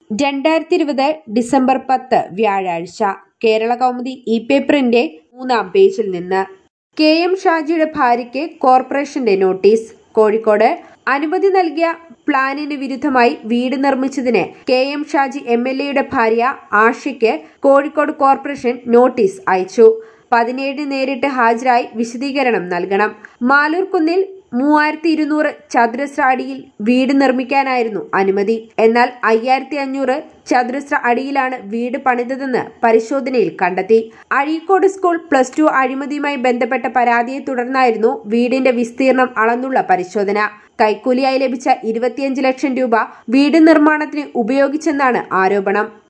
രണ്ടായിരത്തി ഇരുപത് ഡിസംബർ പത്ത് വ്യാഴാഴ്ച കേരള കൗമുദി ഇ പേപ്പറിന്റെ മൂന്നാം പേജിൽ നിന്ന് കെ എം ഷാജിയുടെ ഭാര്യയ്ക്ക് കോർപ്പറേഷന്റെ നോട്ടീസ് കോഴിക്കോട് അനുമതി നൽകിയ പ്ലാനിന് വിരുദ്ധമായി വീട് നിർമ്മിച്ചതിന് K M Shaji M L എയുടെ ഭാര്യ ആഷയ്ക്ക് കോഴിക്കോട് കോർപ്പറേഷൻ നോട്ടീസ് അയച്ചു പതിനേഴിന് നേരിട്ട് ഹാജരായി വിശദീകരണം നൽകണം മാലൂർക്കുന്നിൽ മൂവായിരത്തി ഇരുന്നൂറ് ചതുരശ്ര അടിയിൽ വീട് നിർമ്മിക്കാനായിരുന്നു അനുമതി എന്നാൽ അയ്യായിരത്തി അഞ്ഞൂറ് ചതുരശ്ര അടിയിലാണ് വീട് പണിതതെന്ന് പരിശോധനയിൽ കണ്ടെത്തി അഴീക്കോട് സ്കൂൾ പ്ലസ് ടു അഴിമതിയുമായി ബന്ധപ്പെട്ട പരാതിയെ തുടർന്നായിരുന്നു വീടിന്റെ വിസ്തീർണം അളന്നുള്ള പരിശോധന കൈക്കൂലിയായി ലഭിച്ച ഇരുപത്തിയഞ്ച് ലക്ഷം രൂപ വീട് നിർമ്മാണത്തിന് ഉപയോഗിച്ചെന്നാണ് ആരോപണം